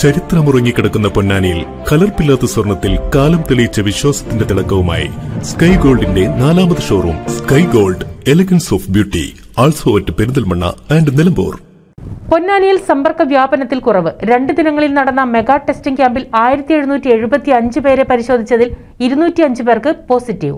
ചരിത്രമുറങ്ങിക്കിടക്കുന്ന പൊന്നാനിയിൽ കലർപ്പില്ലാത്ത സ്വർണത്തിൽ കാലം തെളിയിച്ച വിശ്വാസത്തിന്റെ തിളക്കവുമായി സ്കൈ ഗോൾഡിന്റെ നാലാമത് showroom sky gold elegance of beauty also at Perinthalmanna and Nilambur പൊന്നാനിയിൽ സമ്പർക്ക വ്യാപനത്തിൽ കുറവ് രണ്ട് ദിനങ്ങളിൽ നടന്ന മെഗാ ടെസ്റ്റിംഗ് ക്യാമ്പിൽ ആയിരത്തി എഴുന്നൂറ്റി എഴുപത്തി അഞ്ച് പേരെ പരിശോധിച്ചതിൽ ഇരുന്നൂറ്റി അഞ്ച് പേർക്ക് പോസിറ്റീവ്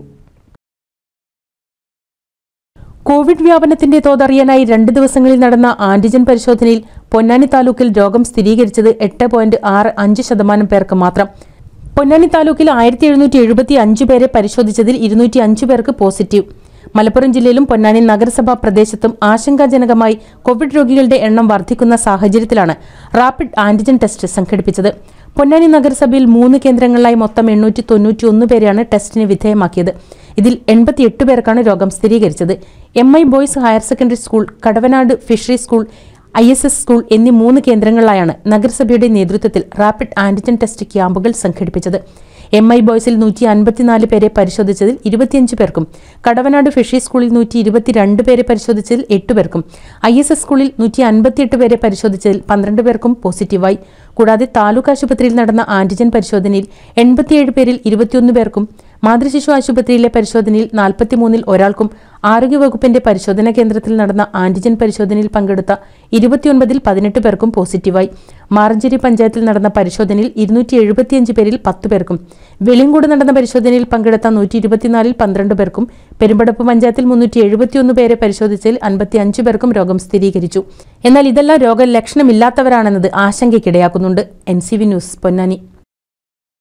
കോവിഡ് വ്യാപനത്തിന്റെ തോതറിയാനായി രണ്ട് ദിവസങ്ങളിൽ നടന്ന ആന്റിജൻ പരിശോധനയിൽ പൊന്നാനി താലൂക്കിൽ രോഗം സ്ഥിരീകരിച്ചത് എട്ട് പോയിന്റ് ആറ് അഞ്ച് ശതമാനം പേർക്ക് മാത്രം പൊന്നാനി താലൂക്കിൽ ആയിരത്തി എഴുന്നൂറ്റി എഴുപത്തി അഞ്ച് പേരെ പരിശോധിച്ചതിൽ ഇരുന്നൂറ്റി അഞ്ച് പേർക്ക് പോസിറ്റീവ് മലപ്പുറം ജില്ലയിലും പൊന്നാനി നഗരസഭാ പ്രദേശത്തും ആശങ്കാജനകമായി കോവിഡ് രോഗികളുടെ എണ്ണം വർദ്ധിക്കുന്ന സാഹചര്യത്തിലാണ് റാപ്പിഡ് ആന്റിജൻ ടെസ്റ്റ് സംഘടിപ്പിച്ചത് പൊന്നാനി നഗരസഭയിൽ മൂന്ന് കേന്ദ്രങ്ങളിലായി മൊത്തം എണ്ണൂറ്റി തൊണ്ണൂറ്റി ഒന്ന് പേരെയാണ് ടെസ്റ്റിന് വിധേയമാക്കിയത് ഇതിൽ എൺപത്തിയെട്ട് പേർക്കാണ് രോഗം സ്ഥിരീകരിച്ചത് M I boys higher secondary school Kadavanad fishery school I S S school എന്നീ മൂന്ന് കേന്ദ്രങ്ങളിലായാണ് നഗരസഭയുടെ നേതൃത്വത്തിൽ റാപ്പിഡ് ആന്റിജൻ ടെസ്റ്റ് ക്യാമ്പുകൾ സംഘടിപ്പിച്ചത് എം ഐ ബോയ്സിൽ നൂറ്റി അൻപത്തിനാല് പേരെ പരിശോധിച്ചതിൽ ഇരുപത്തിയഞ്ച് പേർക്കും കടവനാട് ഫിഷി സ്കൂളിൽ നൂറ്റി ഇരുപത്തിരണ്ട് പേരെ പരിശോധിച്ചതിൽ എട്ട് പേർക്കും ഐ എസ് എസ് സ്കൂളിൽ നൂറ്റി അൻപത്തിയെട്ട് പേരെ പരിശോധിച്ചതിൽ പന്ത്രണ്ട് പേർക്കും പോസിറ്റീവായി കൂടാതെ താലൂക്ക് ആശുപത്രിയിൽ നടന്ന ആന്റിജൻ പരിശോധനയിൽ എൺപത്തിയേഴ് പേരിൽ ഇരുപത്തിയൊന്ന് പേർക്കും മാതൃശിശു ആശുപത്രിയിലെ പരിശോധനയിൽ നാൽപ്പത്തിമൂന്നിൽ ഒരാൾക്കും ആരോഗ്യവകുപ്പിന്റെ പരിശോധനാ കേന്ദ്രത്തിൽ നടന്ന ആന്റിജൻ പരിശോധനയിൽ പങ്കെടുത്ത ഇരുപത്തിയൊൻപതിൽ പതിനെട്ട് പേർക്കും പോസിറ്റീവായി മാറഞ്ചേരി പഞ്ചായത്തിൽ നടന്ന പരിശോധനയിൽ ഇരുന്നൂറ്റി എഴുപത്തിയഞ്ച് പേരിൽ പത്ത് പേർക്കും വെളിയങ്കോട് നടന്ന പരിശോധനയിൽ പങ്കെടുത്ത നൂറ്റി ഇരുപത്തിനാലിൽ പന്ത്രണ്ട് പേർക്കും പെരുമ്പടപ്പ് പഞ്ചായത്തിൽ മുന്നൂറ്റി എഴുപത്തിയൊന്ന് പേരെ പരിശോധിച്ചതിൽ അൻപത്തി അഞ്ച് പേർക്കും രോഗം സ്ഥിരീകരിച്ചു എന്നാൽ ഇതെല്ലാം രോഗലക്ഷണമില്ലാത്തവരാണെന്നത് ആശങ്കയ്ക്കിടയാക്കുന്നുണ്ട് N C V news Ponnani